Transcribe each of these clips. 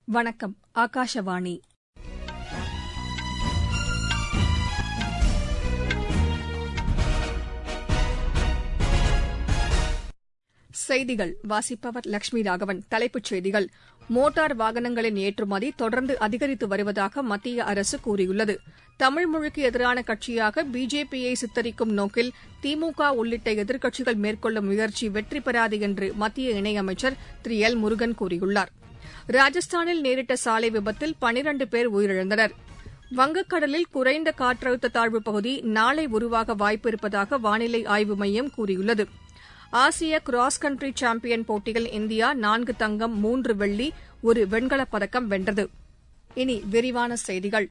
வணக்கம் ஆகாஷவாணி செய்திகள் வாசிப்பவர் லட்சுமி ராகவன் தலைப்புச் செய்திகள் மோட்டார் வாகனங்களின் ஏற்றுமதி தொடர்ந்து அதிகரித்து வருவதாக மத்திய அரசு கூறியுள்ளது தமிழ் மொழிக்கு எதிரான கட்சியாக பிஜேபியை சித்தரிக்கும் நோக்கில் திமுக உள்ளிட்ட எதிர்க்கட்சிகள் மேற்கொள்ளும் முயற்சி வெற்றி பெறாது என்று மத்திய இணையமைச்சர் திரு எல் முருகன் கூறியுள்ளார் ராஜஸ்தானில் நேரிட்ட சாலை விபத்தில் பனிரண்டு பேர் உயிரிழந்தனர் வங்கக்கடலில் குறைந்த காற்றழுத்த தாழ்வுப் பகுதி நாளை உருவாக வாய்ப்பு இருப்பதாக வானிலை ஆய்வு மையம் கூறியுள்ளது ஆசிய கிராஸ் கண்ட்ரி சாம்பியன் போட்டியில் இந்தியா நான்கு தங்கம் மூன்று வெள்ளி ஒரு வெண்கலப் பதக்கம் வென்றது இனி விரிவான செய்திகள்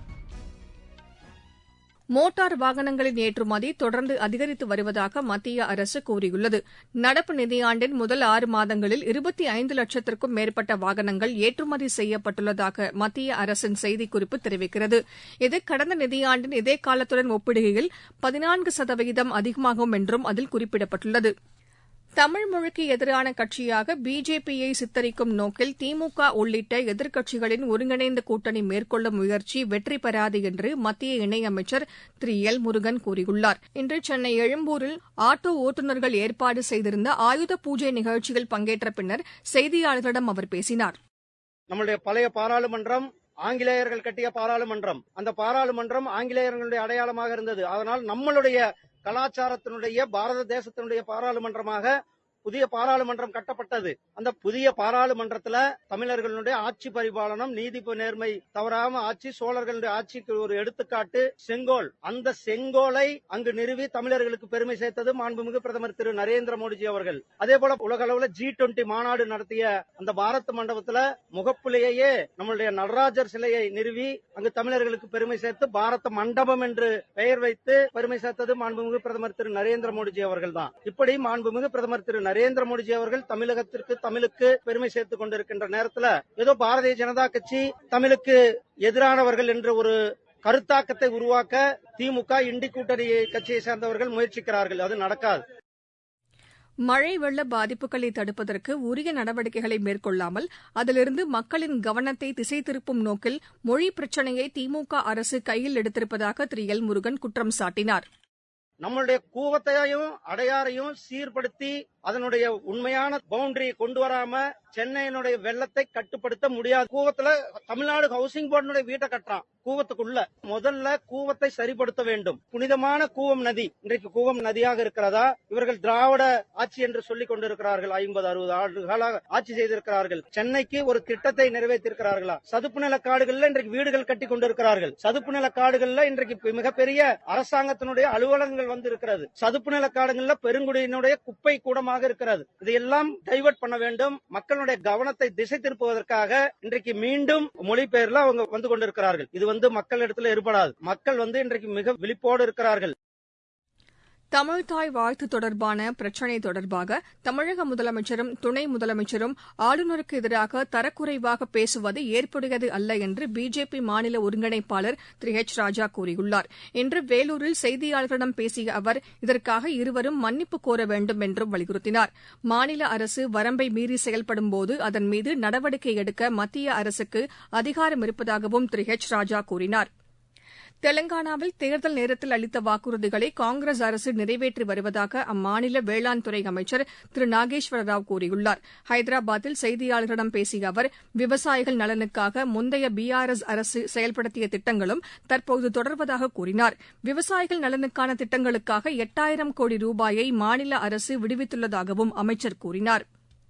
மோட்டார் வாகனங்களின் ஏற்றுமதி தொடர்ந்து அதிகரித்து வருவதாக மத்திய அரசு கூறியுள்ளது நடப்பு நிதியாண்டின் முதல் ஆறு மாதங்களில் இருபத்தி ஐந்து லட்சத்திற்கும் மேற்பட்ட வாகனங்கள் ஏற்றுமதி செய்யப்பட்டுள்ளதாக மத்திய அரசின் செய்திக்குறிப்பு தெரிவிக்கிறது இது கடந்த நிதியாண்டின் இதே காலத்துடன் ஒப்பிடுகையில் பதினான்கு சதவீதம் அதிகமாகும் என்றும் அதில் குறிப்பிடப்பட்டுள்ளது தமிழ் மொழிக்கு எதிரான கட்சியாக பிஜேபியை சித்தரிக்கும் நோக்கில் திமுக உள்ளிட்ட எதிர்க்கட்சிகளின் ஒருங்கிணைந்த கூட்டணி மேற்கொள்ளும் முயற்சி வெற்றி பெறாது என்று மத்திய இணையமைச்சர் திரு எல் முருகன் கூறியுள்ளார் இன்று சென்னை எழும்பூரில் ஆட்டோ ஓட்டுநர்கள் ஏற்பாடு செய்திருந்த ஆயுத பூஜை நிகழ்ச்சியில் பங்கேற்ற பின்னர் செய்தியாளர்களிடம் அவர் பேசினார் நம்முடைய பழைய பாராளுமன்றம் ஆங்கிலேயர்கள் கட்டிய பாராளுமன்றம் அந்த பாராளுமன்றம் ஆங்கிலேயர்களுடைய அடையாளமாக இருந்தது அதனால் நம்மளுடைய கலாச்சாரத்தினுடைய பாரத தேசத்தினுடைய பாராளுமன்றமாக புதிய பாராளுமன்றம் கட்டப்பட்டது அந்த புதிய பாராளுமன்றத்துல தமிழர்களுடைய ஆட்சி பரிபாலனம் நீதி நேர்மை தவறாம ஆட்சி சோழர்களுடைய ஆட்சிக்கு ஒரு எடுத்துக்காட்டு செங்கோல் அந்த செங்கோலை அங்கு நிறுவி தமிழர்களுக்கு பெருமை சேர்த்தது மாண்புமிகு பிரதமர் திரு நரேந்திர மோடிஜி அவர்கள் அதே போல உலக அளவுல ஜி டுவெண்டி மாநாடு நடத்திய அந்த பாரத் மண்டபத்துல முகப்புலேயே நம்மளுடைய நடராஜர் சிலையை நிறுவி அங்கு தமிழர்களுக்கு பெருமை சேர்த்து பாரத மண்டபம் என்று பெயர் வைத்து பெருமை சேர்த்தது மாண்புமிகு பிரதமர் திரு நரேந்திர மோடிஜி அவர்கள் தான் இப்படி மாண்புமிகு பிரதமர் திரு நரேந்திர மோடிஜி அவர்கள் தமிழகத்திற்கு தமிழுக்கு பெருமை சேர்த்துக் கொண்டிருக்கின்ற நேரத்தில் ஏதோ பாரதிய ஜனதா கட்சி தமிழுக்கு எதிரானவர்கள் என்ற ஒரு கருத்தாக்கத்தை உருவாக்க திமுக இண்டி கூட்டணி கட்சியை சேர்ந்தவர்கள் முயற்சிக்கிறார்கள் அது நடக்காது மழை வெள்ள பாதிப்புகளை தடுப்பதற்கு உரிய நடவடிக்கைகளை மேற்கொள்ளாமல் அதிலிருந்து மக்களின் கவனத்தை திசை திருப்பும் நோக்கில் மொழி பிரச்சினையை திமுக அரசு கையில் எடுத்திருப்பதாக திரு எல் முருகன் குற்றம் சாட்டினார் நம்மளுடைய கூவத்தையும் அடையாறையும் சீர்படுத்தி அதனுடைய உண்மையான பவுண்டரியை கொண்டு வராம சென்னையினுடைய வெள்ளத்தை கட்டுப்படுத்த முடியாது கூவத்துல தமிழ்நாடு ஹவுசிங் போர்டுடைய வீட்டை கட்டுறான் கூவத்துக்குள்ள முதல்ல கூவத்தை சரிப்படுத்த வேண்டும் புனிதமான கூவம் நதி இன்றைக்கு கூவம் நதியாக இருக்கிறதா இவர்கள் திராவிட ஆட்சி என்று சொல்லிக் கொண்டிருக்கிறார்கள் ஐம்பது அறுபது ஆண்டுகளாக ஆட்சி செய்திருக்கிறார்கள் சென்னைக்கு ஒரு திட்டத்தை நிறைவேற்றிருக்கிறார்களா சதுப்பு நில காடுகள்ல இன்றைக்கு வீடுகள் கட்டி கொண்டிருக்கிறார்கள் சதுப்பு நில காடுகள்ல இன்றைக்கு மிகப்பெரிய அரசாங்கத்தினுடைய அலுவலகங்கள் வந்து இருக்கிறது சதுப்பு நில காடுகள்ல பெருங்குடியினுடைய குப்பை கூடமாக இருக்கிறது இதையெல்லாம் டைவர்ட் பண்ண வேண்டும் மக்களுடைய கவனத்தை திசை திருப்புவதற்காக இன்றைக்கு மீண்டும் மொழிபெயர்ல அவங்க வந்து கொண்டிருக்கிறார்கள் இது வந்து மக்களிடத்துல ஏற்படாது மக்கள் வந்து இன்றைக்கு மிக விழிப்போடு இருக்கிறார்கள் தமிழ்தாய் வாழ்த்து தொடர்பான பிரச்சினை தொடர்பாக தமிழக முதலமைச்சரும் துணை முதலமைச்சரும் ஆளுநருக்கு எதிராக தரக்குறைவாக பேசுவது ஏற்புடையது அல்ல என்று பிஜேபி மாநில ஒருங்கிணைப்பாளர் திரு எச் ராஜா கூறியுள்ளார் இன்று வேலூரில் செய்தியாளர்களிடம் பேசிய அவர் இதற்காக இருவரும் மன்னிப்பு கோர வேண்டும் என்றும் வலியுறுத்தினார் மாநில அரசு வரம்பை மீறி செயல்படும்போது அதன் மீது நடவடிக்கை எடுக்க மத்திய அரசுக்கு அதிகாரம் இருப்பதாகவும் திரு எச் ராஜா கூறினார் தெலங்கானாவில் தேர்தல் நேரத்தில் அளித்த வாக்குறுதிகளை காங்கிரஸ் அரசு நிறைவேற்றி வருவதாக அம்மாநில வேளாண் துறை அமைச்சர் திரு நாகேஸ்வர ராவ் கூறியுள்ளார் ஹைதராபாத்தில் செய்தியாளர்களிடம் பேசிய அவர் விவசாயிகள் நலனுக்காக முந்தைய பிஆர்எஸ் அரசு செயல்படுத்திய திட்டங்களும் தற்போது தொடர்வதாக கூறினார் விவசாயிகள் நலனுக்கான திட்டங்களுக்காக எட்டாயிரம் கோடி ரூபாயை மாநில அரசு விடுவித்துள்ளதாகவும் அமைச்சர் கூறினார்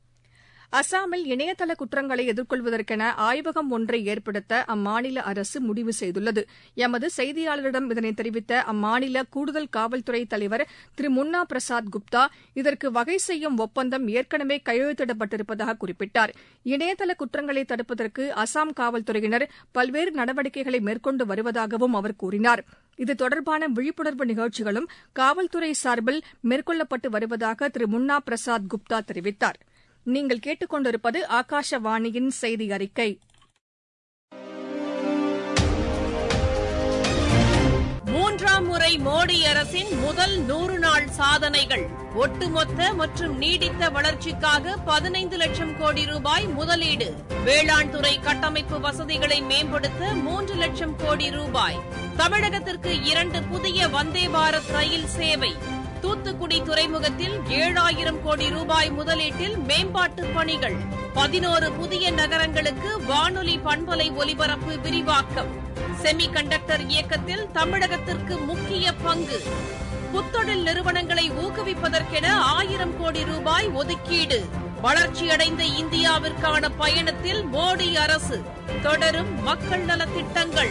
அசாமில் இணையதள குற்றங்களை எதிர்கொள்வதற்கென ஆய்வகம் ஒன்றை ஏற்படுத்த அம்மாநில அரசு முடிவு செய்துள்ளது எமது செய்தியாளரிடம் இதனை தெரிவித்த அம்மாநில கூடுதல் காவல்துறை தலைவர் திரு முன்னா பிரசாத் குப்தா இதற்கு வகை செய்யும் ஒப்பந்தம் ஏற்கனவே கையெழுத்திடப்பட்டிருப்பதாக குறிப்பிட்டார் இணையதள குற்றங்களை தடுப்பதற்கு அசாம் காவல்துறையினர் பல்வேறு நடவடிக்கைகளை மேற்கொண்டு வருவதாகவும் அவர் கூறினார் இது தொடர்பான விழிப்புணர்வு நிகழ்ச்சிகளும் காவல்துறை சார்பில் மேற்கொள்ளப்பட்டு வருவதாக திரு முன்னா பிரசாத் குப்தா தெரிவித்தார் நீங்கள் கேட்டுக்கொண்டிருப்பது ஆகாஷவாணியின் செய்தி அறிக்கை மூன்றாம் முறை முறை மோடி அரசின் முதல் நூறு நாள் சாதனைகள் ஒட்டுமொத்த மற்றும் நீடித்த வளர்ச்சிக்காக பதினைந்து லட்சம் கோடி ரூபாய் முதலீடு வேளாண் துறை கட்டமைப்பு வசதிகளை மேம்படுத்த மூன்று லட்சம் கோடி ரூபாய் தமிழகத்திற்கு இரண்டு புதிய வந்தே பாரத் ரயில் சேவை தூத்துக்குடி துறைமுகத்தில் ஏழாயிரம் கோடி ரூபாய் முதலீட்டில் மேம்பாட்டு பணிகள் பதினோரு புதிய நகரங்களுக்கு வானொலி பண்பலை ஒலிபரப்பு விரிவாக்கம் செமி கண்டக்டர் இயக்கத்தில் தமிழகத்திற்கு முக்கிய பங்கு புத்தொழில் நிறுவனங்களை ஊக்குவிப்பதற்கென ஆயிரம் கோடி ரூபாய் ஒதுக்கீடு வளர்ச்சியடைந்த இந்தியாவிற்கான பயணத்தில் மோடி அரசு தொடரும் மக்கள் நலத்திட்டங்கள்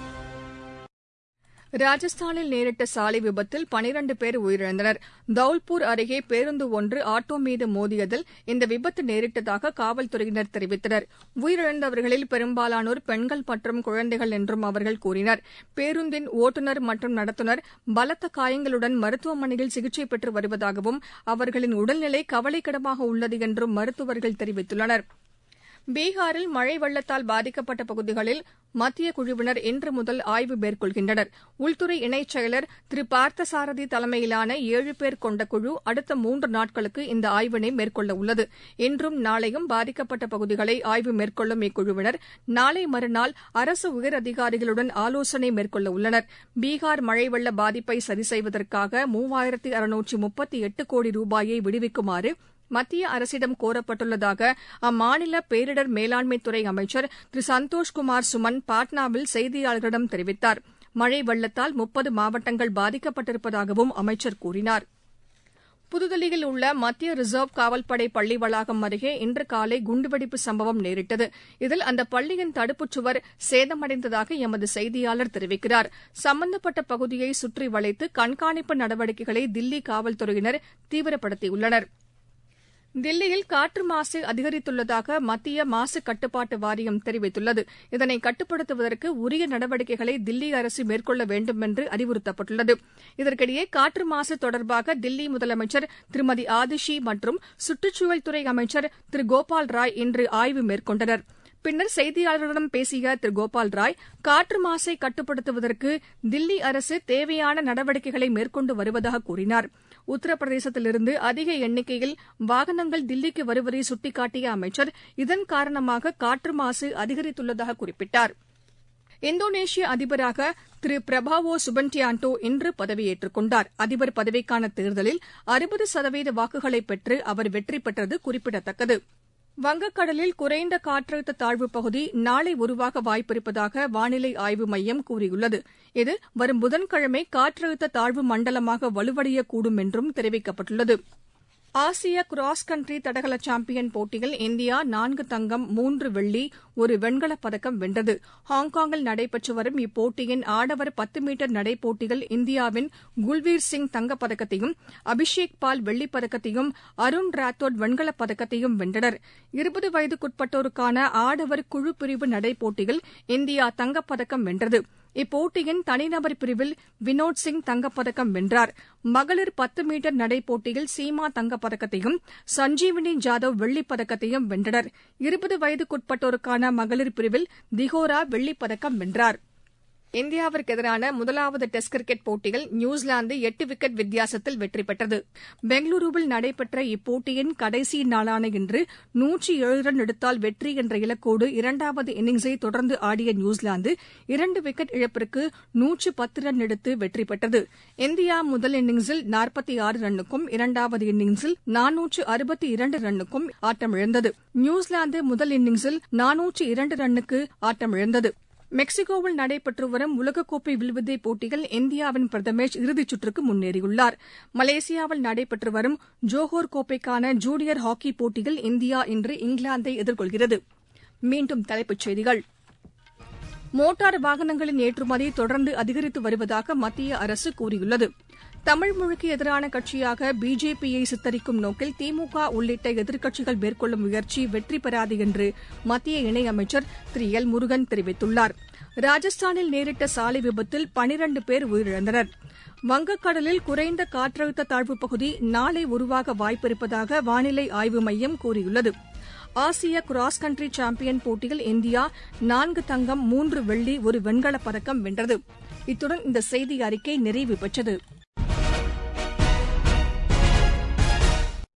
ராஜஸ்தானில் நேரிட்ட சாலை விபத்தில் பனிரண்டு பேர் உயிரிழந்தனர் தௌல்பூர் அருகே பேருந்து ஒன்று ஆட்டோ மீது மோதியதில் இந்த விபத்து நேரிட்டதாக காவல்துறையினர் தெரிவித்தனர் உயிரிழந்தவர்களில் பெரும்பாலானோர் பெண்கள் மற்றும் குழந்தைகள் என்றும் அவர்கள் கூறினர் பேருந்தின் ஓட்டுநர் மற்றும் நடத்துனர் பலத்த காயங்களுடன் மருத்துவமனையில் சிகிச்சை பெற்று வருவதாகவும் அவர்களின் உடல்நிலை கவலைக்கிடமாக உள்ளது என்றும் மருத்துவர்கள் தெரிவித்துள்ளனா் பீகாரில் மழை வெள்ளத்தால் பாதிக்கப்பட்ட பகுதிகளில் மத்திய குழுவினர் இன்று முதல் ஆய்வு மேற்கொள்கின்றனர் உள்துறை இணைச் செயலர் திரு பார்த்தசாரதி தலைமையிலான ஏழு பேர் கொண்ட குழு அடுத்த மூன்று நாட்களுக்கு இந்த ஆய்வினை மேற்கொள்ள உள்ளது இன்றும் நாளையும் பாதிக்கப்பட்ட பகுதிகளை ஆய்வு மேற்கொள்ளும் இக்குழுவினர் நாளை மறுநாள் அரசு உயர் அதிகாரிகளுடன் ஆலோசனை மேற்கொள்ள உள்ளனர் பீகார் மழை வெள்ள பாதிப்பை சரி செய்வதற்காக மூவாயிரத்து அறுநூற்று முப்பத்தி எட்டு கோடி ரூபாயை விடுவிக்குமாறு மத்திய அரசிடம் கோரப்பட்டுள்ளதாக அம்மாநில பேரிடர் மேலாண்மை துறை அமைச்சர் திரு சந்தோஷ்குமார் சுமன் பாட்னாவில் செய்தியாளர்களிடம் தெரிவித்தார் மழை வெள்ளத்தால் முப்பது மாவட்டங்கள் பாதிக்கப்பட்டிருப்பதாகவும் அமைச்சர் கூறினார் புதுதில்லியில் உள்ள மத்திய ரிசர்வ் காவல்படை பள்ளி வளாகம் அருகே இன்று காலை குண்டுவெடிப்பு சம்பவம் நேரிட்டது இதில் அந்த பள்ளியின் தடுப்புச் சுவர் சேதமடைந்ததாக எமது செய்தியாளர் தெரிவிக்கிறார் சம்பந்தப்பட்ட பகுதியை சுற்றி வளைத்து கண்காணிப்பு நடவடிக்கைகளை தில்லி காவல்துறையினர் தீவிரப்படுத்தியுள்ளனா் தில்லியில் காற்று மாசு அதிகரித்துள்ளதாக மத்திய மாசு கட்டுப்பாட்டு வாரியம் தெரிவித்துள்ளது இதனை கட்டுப்படுத்துவதற்கு உரிய நடவடிக்கைகளை தில்லி அரசு மேற்கொள்ள வேண்டும் என்று அறிவுறுத்தப்பட்டுள்ளது இதற்கிடையே காற்று மாசு தொடர்பாக தில்லி முதலமைச்சர் திருமதி ஆதிஷி மற்றும் சுற்றுச்சூழல் துறை அமைச்சர் திரு கோபால் ராய் இன்று ஆய்வு மேற்கொண்டனா் பின்னர் செய்தியாளர்களிடம் பேசிய திரு கோபால் ராய் காற்று மாசை கட்டுப்படுத்துவதற்கு தில்லி அரசு தேவையான நடவடிக்கைகளை மேற்கொண்டு வருவதாக கூறினார் உத்தரப்பிரதேசத்திலிருந்து அதிக எண்ணிக்கையில் வாகனங்கள் தில்லிக்கு வருவதை சுட்டிக்காட்டிய அமைச்சர் இதன் காரணமாக காற்று மாசு அதிகரித்துள்ளதாக குறிப்பிட்டார் இந்தோனேஷிய அதிபராக திரு பிரபாவோ சுபன்டியான்டோ இன்று பதவியேற்றுக் கொண்டார் அதிபர் பதவிக்கான தேர்தலில் அறுபது சதவீத வாக்குகளை பெற்று அவர் வெற்றி பெற்றது குறிப்பிடத்தக்கது வங்கக்கடலில் குறைந்த காற்றழுத்த தாழ்வுப் பகுதி நாளை உருவாக வாய்ப்பிருப்பதாக வானிலை ஆய்வு மையம் கூறியுள்ளது இது வரும் புதன்கிழமை காற்றழுத்த தாழ்வு மண்டலமாக வலுவடையக்கூடும் என்றும் தெரிவிக்கப்பட்டுள்ளது ஆசிய கிராஸ் கண்ட்ரி தடகள சாம்பியன் போட்டியில் இந்தியா நான்கு தங்கம் மூன்று வெள்ளி ஒரு வெண்கலப் பதக்கம் வென்றது ஹாங்காங்கில் நடைபெற்று வரும் இப்போட்டியின் ஆடவர் பத்து மீட்டர் நடைப்போட்டியில் இந்தியாவின் குல்வீர் சிங் தங்கப்பதக்கத்தையும் அபிஷேக் பால் வெள்ளிப் பதக்கத்தையும் அருண் ராத்தோட் வெண்கலப் பதக்கத்தையும் வென்றனர் இருபது வயதுக்குட்பட்டோருக்கான ஆடவர் குழு பிரிவு நடைப்போட்டியில் இந்தியா தங்கப்பதக்கம் வென்றது இப்போட்டியின் தனிநபர் பிரிவில் வினோத் சிங் தங்கப்பதக்கம் வென்றார் மகளிர் பத்து மீட்டர் நடைப்போட்டியில் சீமா தங்கப்பதக்கத்தையும் சஞ்சீவினி ஜாதவ் வெள்ளிப் பதக்கத்தையும் வென்றனர் இருபது வயதுக்குட்பட்டோருக்கான மகளிர் பிரிவில் திகோரா வெள்ளிப் பதக்கம் வென்றார் இந்தியாவிற்கு எதிரான முதலாவது டெஸ்ட் கிரிக்கெட் போட்டியில் நியூசிலாந்து எட்டு விக்கெட் வித்தியாசத்தில் வெற்றி பெற்றது பெங்களூருவில் நடைபெற்ற இப்போட்டியின் கடைசி நாளான இன்று நூற்றி ஏழு ரன் எடுத்தால் வெற்றி என்ற இலக்கோடு இரண்டாவது இன்னிங்ஸை தொடர்ந்து ஆடிய நியூசிலாந்து இரண்டு விக்கெட் இழப்பிற்கு நூற்று பத்து ரன் எடுத்து வெற்றி பெற்றது இந்தியா முதல் இன்னிங்ஸில் நாற்பத்தி ஆறு ரன்னுக்கும் இரண்டாவது இன்னிங்ஸில் நானூற்று அறுபத்தி இரண்டு ரன்னுக்கும் ஆட்டமிழந்தது நியூசிலாந்து முதல் இன்னிங்ஸில் நானூற்று இரண்டு ரன்னுக்கு ஆட்டமிழந்தது மெக்சிகோவில் நடைபெற்று வரும் உலகக்கோப்பை வில்வித்தை போட்டியில் இந்தியாவின் பிரதமேஷ் இறுதிச் சுற்றுக்கு முன்னேறியுள்ளார் மலேசியாவில் நடைபெற்று வரும் ஜோஹோர் கோப்பைக்கான ஜூனியர் ஹாக்கி போட்டியில் இந்தியா இன்று இங்கிலாந்தை எதிர்கொள்கிறது மீண்டும் தலைப்புச் செய்திகள் மோட்டார் வாகனங்களின் ஏற்றுமதி தொடர்ந்து அதிகரித்து வருவதாக மத்திய அரசு கூறியுள்ளது தமிழ் மொழிக்கு எதிரான கட்சியாக பிஜேபியை சித்தரிக்கும் நோக்கில் திமுக உள்ளிட்ட எதிர்க்கட்சிகள் மேற்கொள்ளும் முயற்சி வெற்றி பெறாது என்று மத்திய இணையமைச்சர் திரு எல் முருகன் தெரிவித்துள்ளார் ராஜஸ்தானில் நேரிட்ட சாலை விபத்தில் பனிரண்டு பேர் உயிரிழந்தனர் வங்கக்கடலில் குறைந்த காற்றழுத்த தாழ்வுப் பகுதி நாளை உருவாக வாய்ப்பிருப்பதாக வானிலை ஆய்வு மையம் கூறியுள்ளது ஆசிய கிராஸ் கண்ட்ரி சாம்பியன் போட்டியில் இந்தியா நான்கு தங்கம் மூன்று வெள்ளி ஒரு வெண்கலப் பதக்கம் வென்றது இத்துடன் இந்த செய்தி அறிக்கை நிறைவு பெற்றது